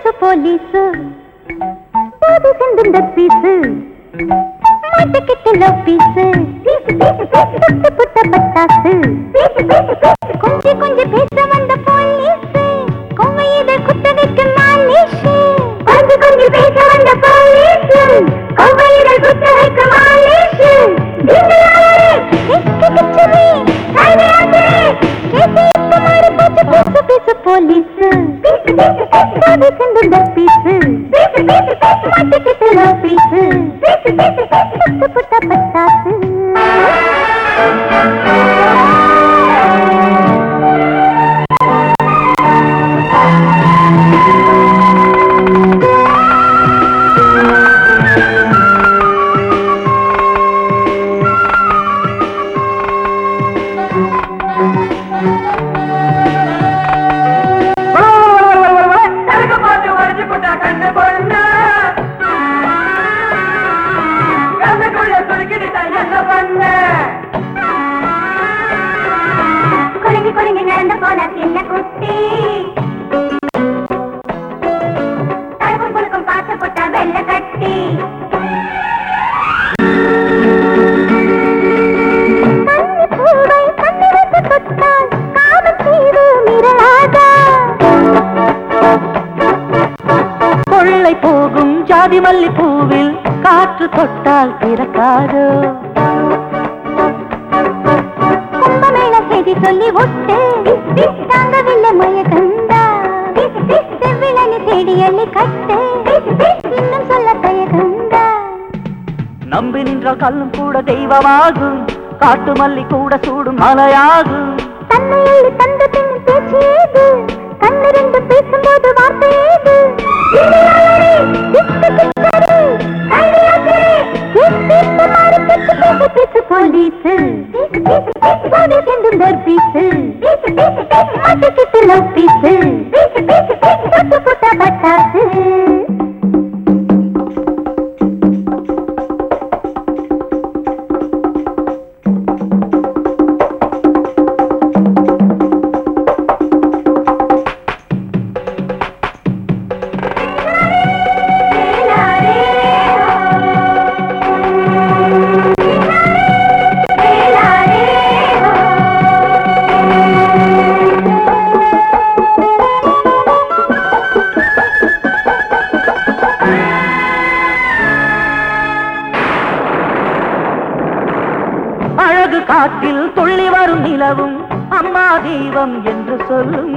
பேசு போலீஸு போது செந்துந்த பீஸு மாட்டுக்கிட்டு லவ் பீஸு சுட்டு புட்ட பட்டாசு கொஞ்சி கொஞ்சி பேச வந்த போலீஸு கொவ்வையில குத்த வைக்க மாலீஷு கொஞ்சி கொஞ்சி பேச வந்த போலீஸு கொவ்வையில குத்த வைக்க மாலீஷு போலீஸு போது செந்துந்த பீஸு மாட்டுக்கிட்டு லவ் பீஸு சுட்டு புட்ட பட்டாசு கணக்கு பார்த்து உடைச்சு போட்டா கண்ணு பொண்ணு கண்ணுக்குள்ள சுருக்கிட்டு என்ன பண்ண குலுங்கி குலுங்கி நடந்து போன சின்ன குட்டி தடுப்பும் குலுக்கும் பார்த்து போட்டா வெள்ள கட்டி கன்னிப்பூவை கண்ணிரண்டு தொட்டால் காமம் தீரு மிரளாதா கொள்ளை போகும் ஜாதி மல்லி பூவில் காற்று தொட்டால் பிறக்காதோ கும்பமேள செய்தி சொல்லி ஒட்டு தாங்கவில்லை மயக்கந்தா செவ்விழனி தேடி அள்ளி கட்டு இன்னும் சொல்ல தயக்கந்தா நம்பி நின்றால் கல்லும் கூட தெய்வமாகும் காட்டு மல்லி கூட சூடும் மலையாகும் தன்னை அள்ளி தந்த பின் பேச்சு ஏது கண்ணிரண்டு பேசும்போது வார்த்தை ஏது போலீஸு போலீஸ் என்று பீஸு மாட்டிக்கிட்டு லவ் பீஸு சுட்டு புட்ட பட்டாசு அழகு காற்றில் துள்ளி வரும் நிலவும் அம்மா தெய்வம் என்று சொல்லும்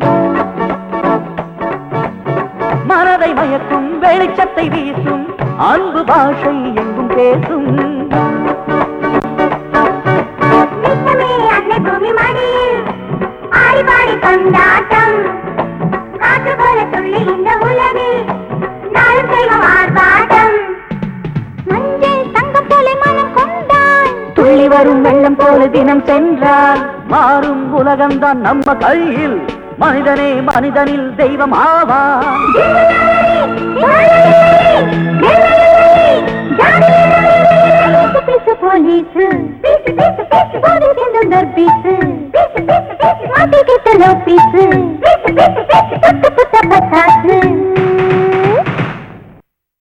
மனதை மயக்கும் வெளிச்சத்தை வீசும் அன்பு பாஷை எங்கும் பேசும் நித்தமே அன்னை பூமி மடியில் ஆடி பாடி கொண்டாட்டம் காற்று போல துள்ளி இந்த உலகில் நாளும் செய்வோம் ஆர்ப்பாட்டம் மஞ்சள் தங்கம் போல மனம் கொண்டாய் துள்ளி வரும் வெள்ளம் போல தினம் சென்றால் மாறும் உலகம்தான் நம்ம கையில் மனிதனே மனிதனில் தெய்வம் ஆவான் போலீஸ் போலீஸ் என்று பீஸ் மாட்டிக்கிட்ட லோ பீஸ்